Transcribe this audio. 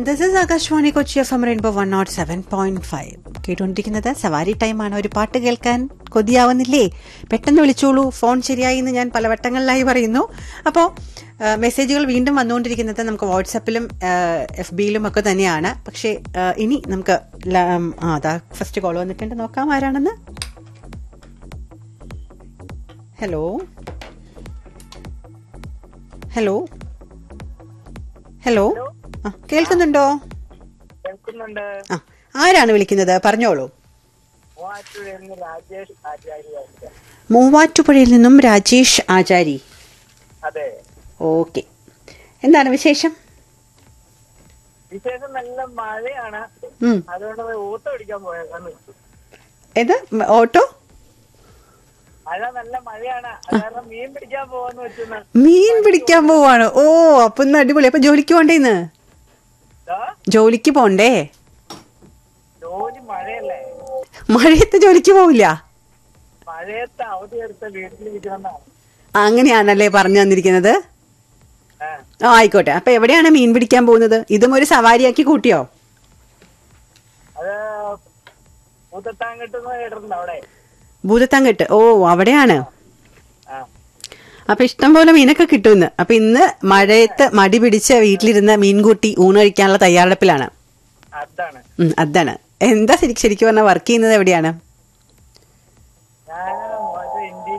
This is Akashvani Kochi F M rainbow one naught seven point five കേട്ടുകൊണ്ടിരിക്കുന്നത് സവാരി ടൈമാണ് ഒരു പാട്ട് കേൾക്കാൻ കൊതിയാവുന്നില്ലേ പെട്ടെന്ന് വിളിച്ചോളൂ ഫോൺ ശരിയായി എന്ന് ഞാൻ പലവട്ടങ്ങളിലായി പറയുന്നു അപ്പോൾ മെസ്സേജുകൾ വീണ്ടും വന്നുകൊണ്ടിരിക്കുന്നത് നമുക്ക് വാട്സപ്പിലും എഫ് ബിയിലും ഒക്കെ തന്നെയാണ് പക്ഷേ ആ, ഇനി നമുക്ക് ല- ആ അതാ ഫസ്റ്റ് കോൾ വന്നിട്ടുണ്ട് നോക്കാം ആരാണെന്ന് ഹലോ ഹലോ ഹലോ ആ കേൾക്കുന്നുണ്ടോ കേൾക്കുന്നുണ്ട് ആ ആരാണ് വിളിക്കുന്നത് പറഞ്ഞോളൂ മൂവാറ്റുപുഴയിൽ നിന്ന് രാജേഷ് ആചാര്യ മൂവാറ്റുപുഴയിൽ നിന്നും രാജേഷ് ആചാരി അതെ ഓക്കെ എന്താണ് വിശേഷം വിശേഷം നല്ല മഴയാണ് ഉം. അതുകൊണ്ട് ഓട്ടോ അടിക്കാൻ പോയേക്കാന്ന് വെച്ചു ഏത് മ- ഓട്ടോ മഴ നല്ല മഴയാണ് അത് കാരണം മീൻ പിടിക്കാൻ പോവാന്ന് വെച്ചെന്ന് മീൻ പിടിക്കാൻ പോവാണ് ഓ അപ്പൊ ഇന്ന് അടിപൊളി അപ്പൊ ജോലിക്ക് പോണ്ടേ ഇന്ന് ഇതാ, ജോലിക്ക് പോണ്ടേ ജോലി മഴയല്ലേ മഴയത്ത് ജോലിക്ക് പോവില്ല മഴയത്ത് അവധി എടുത്ത് വീട്ടിലിരിക്കണമെന്നാണ് അങ്ങനെയാണല്ലേ പറഞ്ഞു തന്നിരിക്കുന്നത് ആ, ആ ആയിക്കോട്ടെ അപ്പൊ എവിടെയാണ് മീൻ പിടിക്കാൻ പോകുന്നത് ഇതും ഒരു സവാരിയാക്കി കൂട്ടിയോ അത് പൂത്തത്താങ്കെട്ടെന്ന് കേട്ടിട്ടുണ്ട് അവിടെ ഭൂതത്താങ്കെട്ട് ഓ അവിടെയാണ് ആ അപ്പൊ ഇഷ്ടം പോലെ മീനൊക്കെ കിട്ടുമെന്ന് അപ്പൊ ഇന്ന് മഴയത്ത് മടി പിടിച്ച് വീട്ടിലിരുന്ന് മീൻകൂട്ടി ഊണ് കഴിക്കാനുള്ള തയ്യാറെടുപ്പിലാണ് അതാണ് ഉം, അതാണ് എന്താ ശരിക്കും ശരിക്കും പറഞ്ഞാൽ വർക്ക് ചെയ്യുന്നത് എവിടെയാണ് ഞാൻ